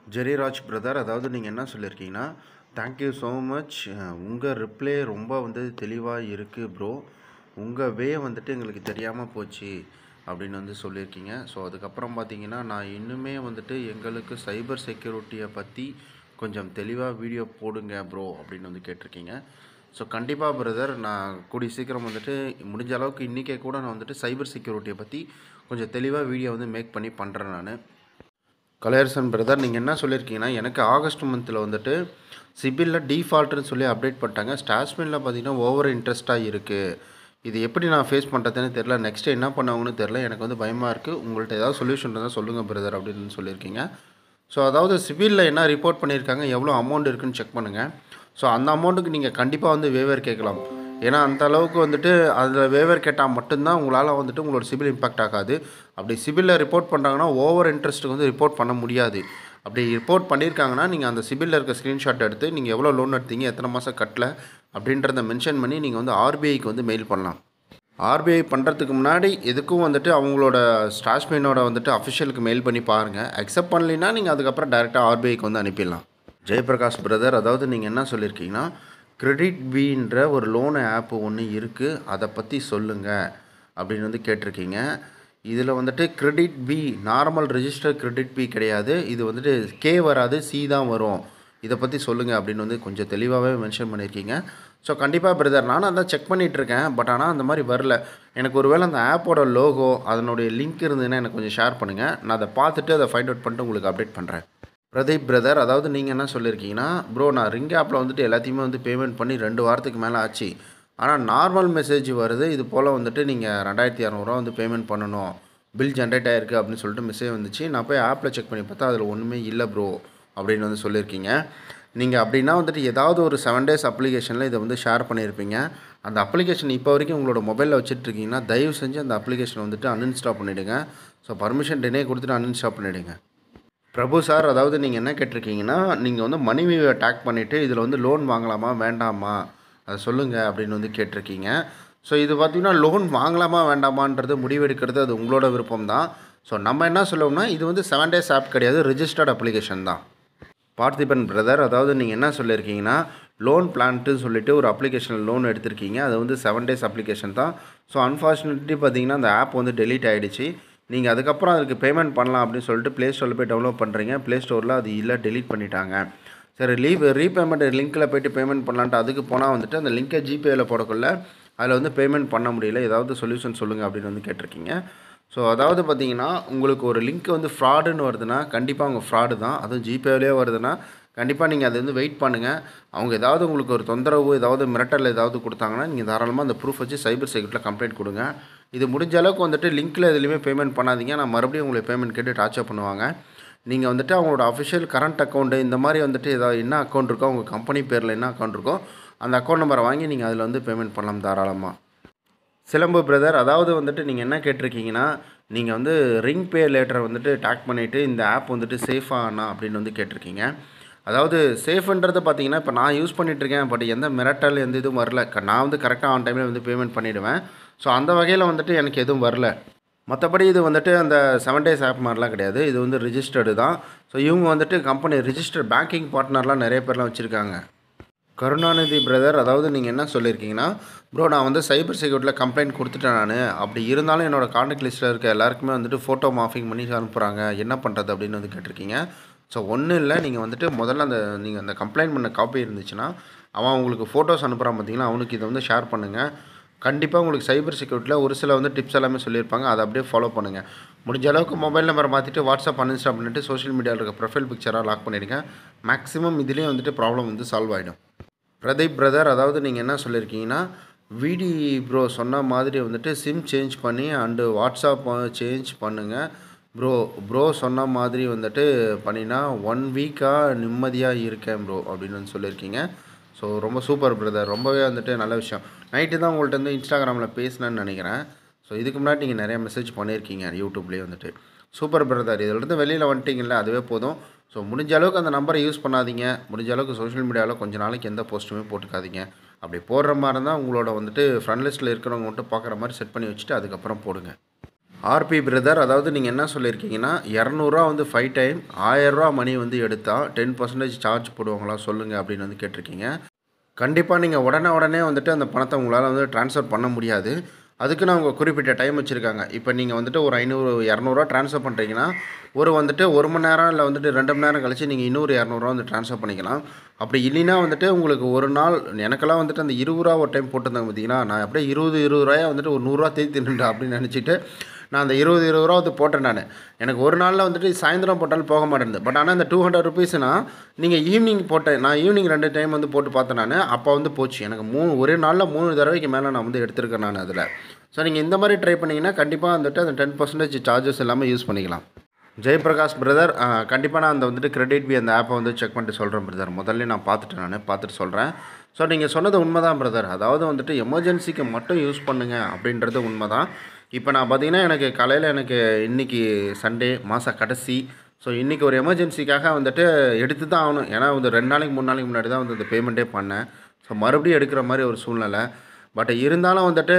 ஜெரிராஜ் brother அதாவது நீங்கள் என்ன சொல்லியிருக்கீங்கன்னா தேங்க்யூ ஸோ மச் உங்கள் ரிப்ளே ரொம்ப வந்து தெளிவாக இருக்குது ப்ரோ உங்கள் வே வந்துட்டு எங்களுக்கு தெரியாமல் போச்சு அப்படின்னு வந்து சொல்லியிருக்கீங்க ஸோ அதுக்கப்புறம் பார்த்தீங்கன்னா நான் இன்னுமே வந்துட்டு எங்களுக்கு சைபர் செக்யூரிட்டியை பற்றி கொஞ்சம் தெளிவாக வீடியோ போடுங்க ப்ரோ அப்படின்னு வந்து கேட்டிருக்கீங்க ஸோ கண்டிப்பாக பிரதர் நான் கூடிய சீக்கிரம் வந்துட்டு முடிஞ்ச அளவுக்கு இன்றைக்கே கூட நான் வந்துட்டு சைபர் செக்யூரிட்டியை பற்றி கொஞ்சம் தெளிவாக வீடியோ வந்து மேக் பண்ணி பண்ணுறேன் நான் கலையரசன் பிரதர் நீங்கள் என்ன சொல்லியிருக்கீங்கன்னா எனக்கு ஆகஸ்ட் மந்தில் வந்துட்டு சிபிலில் டிஃபால்ட்டுன்னு சொல்லி அப்டேட் பண்ணிட்டாங்க ஸ்டாஷ்மினில் பார்த்தீங்கன்னா ஓவர் இன்ட்ரெஸ்ட்டாக இருக்குது இது எப்படி நான் ஃபேஸ் பண்ணுறதுன்னு தெரில நெக்ஸ்ட்டு என்ன பண்ணுவாங்கன்னு தெரில எனக்கு வந்து பயமாக இருக்குது உங்கள்கிட்ட ஏதாவது சொல்யூஷன் இருந்தால் சொல்லுங்கள் பிரதர் அப்படின்னு சொல்லியிருக்கீங்க ஸோ அதாவது சிபிலில் என்ன ரிப்போர்ட் பண்ணியிருக்காங்க எவ்வளோ அமௌண்ட் இருக்குன்னு செக் பண்ணுங்கள் ஸோ அந்த அமௌண்ட்டுக்கு நீங்கள் கண்டிப்பாக வந்து வேவர் கேட்கலாம் ஏன்னா அந்த அளவுக்கு வந்துட்டு அதில் வேவர் கேட்டால் மட்டும்தான் உங்களால் வந்துட்டு உங்களோட சிபில் இம்பாக்ட் ஆகாது அப்படி சிபிலில் ரிப்போர்ட் பண்ணுறாங்கன்னா ஓவர் இன்ட்ரெஸ்ட்டுக்கு வந்து ரிப்போர்ட் பண்ண முடியாது அப்படி ரிப்போர்ட் பண்ணியிருக்காங்கன்னா நீங்கள் அந்த சிபிலில் இருக்க ஸ்க்ரீன்ஷாட் எடுத்து நீங்கள் எவ்வளோ லோன் எடுத்தீங்க எத்தனை மாதம் கட்டல அப்படின்றத மென்ஷன் பண்ணி நீங்கள் வந்து ஆர்பிஐக்கு வந்து மெயில் பண்ணலாம் ஆர்பிஐ பண்ணுறதுக்கு முன்னாடி எதுக்கும் வந்துட்டு அவங்களோட ஸ்டாஷ்மேனோட வந்துட்டு அஃபிஷியலுக்கு மெயில் பண்ணி பாருங்கள் அக்செப்ட் பண்ணலைன்னா நீங்கள் அதுக்கப்புறம் டேரெக்டாக ஆர்பிஐக்கு வந்து அனுப்பிடலாம் ஜெயபிரகாஷ் பிரதர் அதாவது நீங்கள் என்ன சொல்லியிருக்கீங்கன்னா கிரெடிட் பீன்ற ஒரு லோன் ஆப்பு ஒன்று இருக்குது அதை பற்றி சொல்லுங்கள் அப்படின்னு வந்து கேட்டிருக்கீங்க இதில் வந்துட்டு credit B normal register credit B கிடையாது இது வந்துட்டு கே வராது சி தான் வரும் இதை பற்றி சொல்லுங்கள் அப்படின்னு வந்து கொஞ்சம் தெளிவாகவே மென்ஷன் பண்ணியிருக்கீங்க ஸோ கண்டிப்பாக பிரதர் நானும் அதான் செக் பண்ணிகிட்ருக்கேன் பட் ஆனால் அந்த மாதிரி வரல எனக்கு ஒருவேளை அந்த ஆப்போட லோகோ அதனுடைய லிங்க் இருந்ததுன்னா எனக்கு கொஞ்சம் ஷேர் பண்ணுங்கள் நான் அதை பார்த்துட்டு அதை ஃபைண்ட் அவுட் பண்ணிட்டு உங்களுக்கு அப்டேட் பண்ணுறேன் பிரதீப் பிரதர் அதாவது நீங்கள் என்ன சொல்லியிருக்கீங்கன்னா ப்ரோ நான் ரிங் ஆப்பில் வந்துட்டு எல்லாத்தையுமே வந்து பேமெண்ட் பண்ணி ரெண்டு வாரத்துக்கு மேலே ஆச்சு ஆனால் நார்மல் மெசேஜ் வருது இது போல் வந்துட்டு நீங்கள் ரெண்டாயிரத்தி இரநூறுவா வந்து பேமெண்ட் பண்ணணும் பில் ஜென்ரேட் ஆகிருக்கு அப்படின்னு சொல்லிட்டு மெசேஜ் வந்துச்சு நான் போய் ஆப்பில் செக் பண்ணி பார்த்தா அதில் ஒன்றுமே இல்லை ப்ரோ அப்படின்னு வந்து சொல்லியிருக்கீங்க நீங்கள் அப்படின்னா வந்துட்டு ஏதாவது ஒரு செவன் டேஸ் அப்ளிகேஷனில் இதை வந்து ஷேர் பண்ணியிருப்பீங்க அந்த அப்ளிகேஷன் இப்போ வரைக்கும் உங்களோட மொபைலில் வச்சுட்ருக்கீங்கன்னா தயவு செஞ்சு அந்த அப்ளிகேஷனை வந்துட்டு அன்இன்ஸ்டால் பண்ணிவிடுங்க ஸோ பர்மிஷன் டினே கொடுத்துட்டு அன்இன்ஸ்டால் பண்ணிவிடுங்க பிரபு சார் அதாவது நீங்கள் என்ன கேட்டிருக்கீங்கன்னா நீங்கள் வந்து மணிவியை டேக் பண்ணிவிட்டு இதில் வந்து லோன் வாங்கலாமா வேண்டாமா அதை சொல்லுங்கள் அப்படின்னு வந்து கேட்டிருக்கீங்க ஸோ இது பார்த்திங்கன்னா லோன் வாங்கலாமா வேண்டாமான்றது முடிவெடுக்கிறது அது உங்களோட விருப்பம் தான் ஸோ நம்ம என்ன சொல்லுவோம்னா இது வந்து செவன் டேஸ் ஆப் கிடையாது ரிஜிஸ்டர்ட் அப்ளிகேஷன் தான் பார்த்திபன் பிரதர் அதாவது நீங்கள் என்ன சொல்லியிருக்கீங்கன்னா லோன் பிளான்ட்டு சொல்லிட்டு ஒரு அப்ளிகேஷனில் லோன் எடுத்திருக்கீங்க அது வந்து செவன் டேஸ் அப்ளிகேஷன் தான் ஸோ அன்ஃபார்ச்சுனேட்லி பார்த்தீங்கன்னா அந்த ஆப் வந்து டெலீட் ஆகிடுச்சு நீங்கள் அதுக்கப்புறம் அதுக்கு பேமெண்ட் பண்ணலாம் அப்படின்னு சொல்லிட்டு ப்ளே ஸ்டோரில் போய் டவுன்லோட் பண்ணுறீங்க ப்ளே ஸ்டோரில் அது இல்லை டெலீட் பண்ணிட்டாங்க சரி லீவ் ரீபேமெண்ட் லிங்க்கில் போய்ட்டு பேமெண்ட் பண்ணலான்ட்டு அதுக்கு போனால் வந்துட்டு அந்த லிங்க்கை ஜிபேயில் போடக்குள்ள அதில் வந்து பேமெண்ட் பண்ண முடியல ஏதாவது சொல்யூஷன் சொல்லுங்கள் அப்படின்னு வந்து கேட்டிருக்கீங்க ஸோ அதாவது பார்த்தீங்கன்னா உங்களுக்கு ஒரு லிங்க் வந்து ஃப்ராடுன்னு வருதுன்னா கண்டிப்பாக அவங்க ஃப்ராடு தான் அதுவும் ஜிபேவிலே வருதுன்னா கண்டிப்பாக நீங்கள் அது வந்து வெயிட் பண்ணுங்கள் அவங்க ஏதாவது உங்களுக்கு ஒரு தொந்தரவு ஏதாவது மிரட்டல் ஏதாவது கொடுத்தாங்கன்னா நீங்கள் தாராளமாக அந்த ப்ரூஃப் வச்சு சைபர் செக்யூரிட்டியில் கம்ப்ளைண்ட் கொடுங்க இது முடிஞ்ச அளவுக்கு வந்துட்டு லிங்க்கில் எதுலேயுமே பேமெண்ட் பண்ணாதீங்க நான் மறுபடியும் உங்களுக்கு பேமெண்ட் கேட்டு டார்ச்சர் பண்ணுவாங்க நீங்கள் வந்துட்டு அவங்களோட அஃபிஷியல் கரண்ட் அக்கௌண்ட்டு இந்த மாதிரி வந்துட்டு ஏதாவது என்ன அக்கௌண்ட் இருக்கோ உங்கள் கம்பெனி பேரில் என்ன அக்கௌண்ட் இருக்கோ அந்த அக்கௌண்ட் நம்பரை வாங்கி நீங்கள் அதில் வந்து பேமெண்ட் பண்ணலாம் தாராளமாக சிலம்பு பிரதர் அதாவது வந்துட்டு நீங்கள் என்ன கேட்டிருக்கீங்கன்னா நீங்கள் வந்து ரிங் பே லேட்டரை வந்துட்டு டேக் பண்ணிவிட்டு இந்த ஆப் வந்துட்டு சேஃபாக ஆனா அப்படின்னு வந்து கேட்டிருக்கீங்க அதாவது சேஃப்ன்றது பார்த்தீங்கன்னா இப்போ நான் யூஸ் பண்ணிகிட்ருக்கேன் பட் எந்த மிரட்டல் எந்த இதுவும் வரல க- நான் வந்து கரெக்டாக ஆன் டைமில் வந்து பேமெண்ட் பண்ணிவிடுவேன் ஸோ அந்த வகையில் வந்துட்டு எனக்கு எதுவும் வரல மற்றபடி இது வந்துட்டு அந்த செவன் டேஸ் ஆப் மாதிரிலாம் கிடையாது இது வந்து ரிஜிஸ்டர்டு தான் ஸோ இவங்க வந்துட்டு கம்பெனி ரிஜிஸ்டர் பேங்கிங் பார்ட்னர்லாம் நிறைய பேர்லாம் வச்சுருக்காங்க கருணாநிதி பிரதர் அதாவது நீங்கள் என்ன சொல்லியிருக்கீங்கன்னா ப்ரோ நான் வந்து சைபர் செக்யூரிட்டியில் கம்ப்ளைண்ட் கொடுத்துட்டேன் நான் அப்படி இருந்தாலும் என்னோடய காண்டாக்ட் லிஸ்ட்டில் இருக்க எல்லாருக்குமே வந்துட்டு ஃபோட்டோ மாஃபிங் பண்ணி அனுப்புகிறாங்க என்ன பண்ணுறது அப்படின்னு வந்து கேட்டிருக்கீங்க ஸோ ஒன்றும் இல்லை நீங்கள் வந்துட்டு முதல்ல அந்த நீங்கள் அந்த கம்ப்ளைண்ட் பண்ண காப்பி இருந்துச்சுன்னா அவன் உங்களுக்கு ஃபோட்டோஸ் அனுப்புகிறான் பார்த்தீங்கன்னா அவனுக்கு இதை வந்து ஷேர் பண்ணுங்கள் கண்டிப்பாக உங்களுக்கு சைபர் செக்யூரிட்டியில் ஒரு சில வந்து டிப்ஸ் எல்லாமே சொல்லியிருப்பாங்க அதை அப்படியே ஃபாலோ பண்ணுங்கள் முடிஞ்ச அளவுக்கு மொபைல் நம்பரை மாற்றிட்டு வாட்ஸ்அப் அன்இன்ஸ்டால் பண்ணிட்டு சோஷியல் மீடியாவில் இருக்க ப்ரொஃபைல் பிக்சராக லாக் பண்ணிடுங்க மேக்ஸிமம் இதுலேயே வந்துட்டு ப்ராப்ளம் வந்து சால்வ் ஆகிடும் பிரதீப் பிரதர் அதாவது நீங்கள் என்ன சொல்லியிருக்கீங்கன்னா விடி ப்ரோ சொன்ன மாதிரி வந்துட்டு சிம் சேஞ்ச் பண்ணி அண்டு வாட்ஸ்அப் சேஞ்ச் பண்ணுங்கள் ப்ரோ ப்ரோ சொன்ன மாதிரி வந்துட்டு பண்ணினா ஒன் வீக்காக நிம்மதியாக இருக்கேன் ப்ரோ அப்படின்னு வந்து சொல்லியிருக்கீங்க ஸோ ரொம்ப சூப்பர் பிரதர் ரொம்பவே வந்துட்டு நல்ல விஷயம் நைட்டு தான் உங்கள்கிட்ட வந்து இன்ஸ்டாகிராமில் பேசினேன்னு நினைக்கிறேன் ஸோ இதுக்கு முன்னாடி நீங்கள் நிறைய மெசேஜ் பண்ணியிருக்கீங்க யூடியூப்லேயே வந்துட்டு சூப்பர் பிரதர் இதிலிருந்து வெளியில் வந்துட்டீங்கல்ல அதுவே போதும் ஸோ முடிஞ்ச அளவுக்கு அந்த நம்பரை யூஸ் பண்ணாதீங்க முடிஞ்ச அளவுக்கு சோஷியல் மீடியாவில் கொஞ்ச நாளைக்கு எந்த போஸ்ட்டுமே போட்டுக்காதீங்க அப்படி போடுற மாதிரி இருந்தால் உங்களோட வந்துட்டு ஃப்ரண்ட் லிஸ்ட்டில் இருக்கிறவங்க மட்டும் பார்க்குற மாதிரி செட் பண்ணி வச்சுட்டு அதுக்கப்புறம் போடுங்க ஆர்பி பிரதர் அதாவது நீங்கள் என்ன சொல்லியிருக்கீங்கன்னா இரநூறுவா வந்து ஃபைவ் டைம் ஆயரூவா மணி வந்து எடுத்தால் டென் பர்சன்டேஜ் சார்ஜ் போடுவாங்களா சொல்லுங்கள் அப்படின்னு வந்து கேட்டிருக்கீங்க கண்டிப்பாக நீங்கள் உடனே உடனே வந்துட்டு அந்த பணத்தை உங்களால் வந்து ட்ரான்ஸ்ஃபர் பண்ண முடியாது அதுக்குன்னு அவங்க குறிப்பிட்ட டைம் வச்சுருக்காங்க இப்போ நீங்கள் வந்துட்டு ஒரு ஐநூறு இரநூறுவா ட்ரான்ஸ்ஃபர் பண்ணுறீங்கன்னா ஒரு வந்துட்டு ஒரு மணி நேரம் இல்லை வந்துட்டு ரெண்டு மணி நேரம் கழிச்சு நீங்கள் இன்னொரு இரநூறுவா வந்து ட்ரான்ஸ்ஃபர் பண்ணிக்கலாம் அப்படி இல்லைன்னா வந்துட்டு உங்களுக்கு ஒரு நாள் எனக்கெல்லாம் வந்துட்டு அந்த இருபது ரூபா ஒரு டைம் போட்டிருந்தாங்க பார்த்தீங்கன்னா நான் அப்படியே இருபது இருபது ரூபாயா வந்துட்டு ஒரு நூறுரூவா தேதி தின்னுட்டேன் அப்படின்னு நினச்சிட்டு நான் அந்த இருபது இருபது ரூபா வந்து போட்டேன் நான் எனக்கு ஒரு நாளில் வந்துட்டு சாயந்தரம் போட்டாலும் போக மாட்டேங்குது பட் ஆனால் இந்த டூ ஹண்ட்ரட் ருபீஸ்னா நீங்கள் ஈவினிங் போட்டேன் நான் ஈவினிங் ரெண்டு டைம் வந்து போட்டு பார்த்தேன் நான் அப்போ வந்து போச்சு எனக்கு மூணு ஒரே நாளில் மூணு தடவைக்கு மேலே நான் வந்து எடுத்திருக்கேன் நான் அதில் ஸோ நீங்கள் இந்த மாதிரி ட்ரை பண்ணிங்கன்னா கண்டிப்பாக வந்துட்டு அந்த டென் பர்சன்டேஜ் சார்ஜஸ் எல்லாமே யூஸ் பண்ணிக்கலாம் ஜெயபிரகாஷ் பிரதர் கண்டிப்பாக நான் அந்த வந்துட்டு கிரெடிட் பி அந்த ஆப்பை வந்து செக் பண்ணிட்டு சொல்கிறேன் பிரதர் முதல்ல நான் பார்த்துட்டேன் நான் பார்த்துட்டு சொல்கிறேன் ஸோ நீங்கள் சொன்னது உண்மை தான் பிரதர் அதாவது வந்துட்டு எமர்ஜென்சிக்கு மட்டும் யூஸ் பண்ணுங்கள் அப்படின்றது உண்மை தான் இப்போ நான் பார்த்தீங்கன்னா எனக்கு காலையில் எனக்கு இன்றைக்கி சண்டே மாத கடைசி ஸோ இன்றைக்கி ஒரு எமர்ஜென்சிக்காக வந்துட்டு எடுத்து தான் ஆகணும் ஏன்னா வந்து ரெண்டு நாளைக்கு மூணு நாளைக்கு முன்னாடி தான் வந்து இந்த பேமெண்ட்டே பண்ணேன் ஸோ மறுபடியும் எடுக்கிற மாதிரி ஒரு சூழ்நிலை பட் இருந்தாலும் வந்துட்டு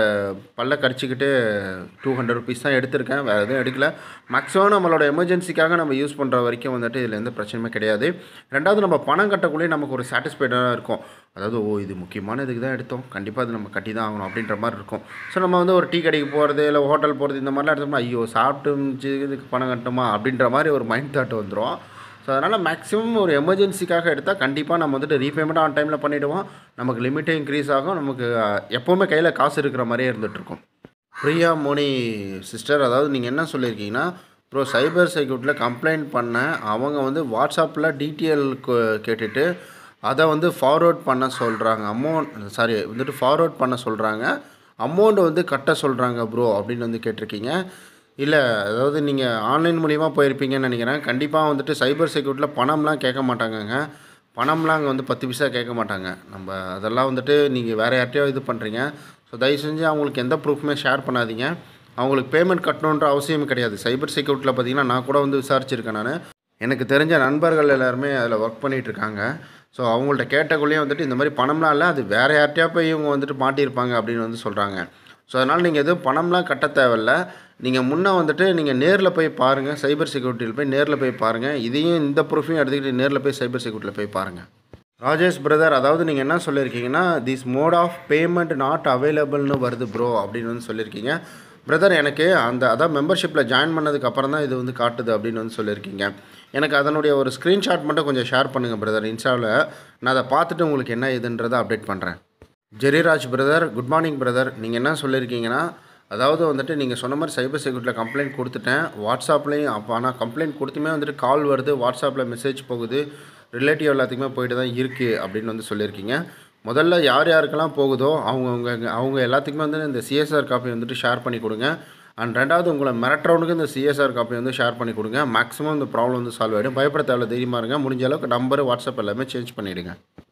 பல்ல கடிச்சிக்கிட்டு டூ ஹண்ட்ரட் ருபீஸ் தான் எடுத்திருக்கேன் வேறு எதுவும் எடுக்கல மேக்ஸிமம் நம்மளோட எமர்ஜென்சிக்காக நம்ம யூஸ் பண்ணுற வரைக்கும் வந்துட்டு இதில் எந்த பிரச்சனையுமே கிடையாது ரெண்டாவது நம்ம பணம் கட்டக்குள்ளேயே நமக்கு ஒரு சாட்டிஸ்ஃபைடாக இருக்கும் அதாவது ஓ இது முக்கியமான இதுக்கு தான் எடுத்தோம் கண்டிப்பாக அது நம்ம கட்டி தான் ஆகணும் அப்படின்ற மாதிரி இருக்கும் ஸோ நம்ம வந்து ஒரு டீ கடைக்கு போகிறது இல்லை ஹோட்டல் போகிறது இந்த மாதிரிலாம் எடுத்தோம்னா ஐயோ சாப்பிட்டு இதுக்கு பணம் கட்டணுமா அப்படின்ற மாதிரி ஒரு மைண்ட் தாட் வந்துடும் ஸோ அதனால் மேக்ஸிமம் ஒரு எமர்ஜென்சிக்காக எடுத்தால் கண்டிப்பாக நம்ம வந்துட்டு ரீபேமெண்ட் ஆன் டைமில் பண்ணிவிடுவோம் நமக்கு லிமிட்டே இன்க்ரீஸ் ஆகும் நமக்கு அஹ், எப்போவுமே கையில் காசு இருக்கிற மாதிரியே இருந்துகிட்ருக்கும் பிரியா மோனி சிஸ்டர் அதாவது நீங்கள் என்ன சொல்லியிருக்கீங்கன்னா ப்ரோ சைபர் செக்யூரிட்டியில் கம்ப்ளைண்ட் பண்ண அவங்க வந்து வாட்ஸ்அப்பில் டீட்டெயில் கேட்டுட்டு அதை வந்து ஃபார்வர்ட் பண்ண சொல்கிறாங்க அமௌண்ட் சாரி வந்துட்டு ஃபார்வர்ட் பண்ண சொல்கிறாங்க அமௌண்ட் வந்து கட்ட சொல்கிறாங்க ப்ரோ அப்படின்னு வந்து கேட்டிருக்கீங்க இல்லை அதாவது நீங்கள் ஆன்லைன் மூலிமா போயிருப்பீங்கன்னு நினைக்கிறேன் கண்டிப்பாக வந்துட்டு சைபர் செக்யூரிட்டியில் பணம்லாம் கேட்க மாட்டாங்கங்க பணம்லாம் அங்கே வந்து பத்து பைசா கேட்க மாட்டாங்க நம்ம அதெல்லாம் வந்துட்டு நீங்கள் வேறு யார்ட்டையோ இது பண்ணுறீங்க ஸோ தயவு செஞ்சு அவங்களுக்கு எந்த ப்ரூஃப்மே ஷேர் பண்ணாதீங்க அவங்களுக்கு பேமெண்ட் கட்டணுன்ற அவசியம் கிடையாது சைபர் செக்யூரிட்டியில் பார்த்தீங்கன்னா நான் கூட வந்து விசாரிச்சிருக்கேன் நான் எனக்கு தெரிஞ்ச நண்பர்கள் எல்லாருமே அதில் ஒர்க் பண்ணிகிட்டு இருக்காங்க ஸோ அவங்கள்ட்ட கேட்டக்குள்ளேயே வந்துட்டு இந்த மாதிரி பணம்லாம் இல்லை அது வேறு யார்ட்டையா போய் இவங்க வந்துட்டு மாட்டியிருப்பாங்க அப்படின்னு வந்து சொல்கிறாங்க ஸோ அதனால் நீங்கள் எதுவும் பணம்லாம் கட்ட தேவையில்ல நீங்கள் முன்னே வந்துட்டு நீங்கள் நேரில் போய் பாருங்கள் சைபர் செக்யூரிட்டியில் போய் நேரில் போய் பாருங்கள் இதையும் இந்த ப்ரூஃபையும் எடுத்துக்கிட்டு நேரில் போய் சைபர் செக்யூரிட்டியில் போய் பாருங்கள் ராஜேஷ் பிரதர் அதாவது நீங்கள் என்ன சொல்லியிருக்கீங்கன்னா this mode of payment not அவைலபிள்னு வருது ப்ரோ அப்படின்னு வந்து சொல்லியிருக்கீங்க பிரதர் எனக்கு அந்த அதான் மெம்பர்ஷிப்பில் ஜாயின் பண்ணதுக்கு அப்புறம் தான் இது வந்து காட்டுது அப்படின்னு வந்து சொல்லியிருக்கீங்க எனக்கு அதனுடைய ஒரு ஸ்க்ரீன்ஷாட் மட்டும் கொஞ்சம் ஷேர் பண்ணுங்கள் பிரதர் இன்ஸ்டாவில் நான் அதை பார்த்துட்டு உங்களுக்கு என்ன இதுன்றதை அப்டேட் பண்ணுறேன் Jeriraj brother good morning brother நீங்கள் என்ன சொல்லியிருக்கீங்கன்னா அதாவது வந்துட்டு நீங்கள் சொன்ன மாதிரி சைபர் செக்யூரிட்டியில் கம்ப்ளைண்ட் கொடுத்துட்டேன் வாட்ஸ்அப்லேயும் அப்போ ஆனால் கம்ப்ளைண்ட் கொடுத்துமே வந்துட்டு கால் வருது வாட்ஸ்அப்பில் மெசேஜ் போகுது ரிலேட்டிவ் எல்லாத்துக்குமே போயிட்டு தான் இருக்குது அப்படின்னு வந்து சொல்லியிருக்கீங்க முதல்ல யார் யாருக்கெல்லாம் போகுதோ அவங்கவுங்க அவங்க எல்லாத்துக்குமே வந்து இந்த சிஎஸ்ஆர் காப்பி வந்துட்டு ஷேர் பண்ணி கொடுங்க அண்ட் ரெண்டாவது உங்களை மிரட்டுறவனுக்கு இந்த சிஎஸ்ஆர் காப்பி வந்து ஷேர் பண்ணி கொடுங்க மேக்ஸிமம் இந்த ப்ராப்ளம் வந்து சால்வ் ஆகிடும் பயப்பட தேவையில்ல தைரியமாக இருங்க முடிஞ்ச அளவுக்கு நம்பர் வாட்ஸ்அப் எல்லாமே சேஞ்ச் பண்ணிவிடுங்க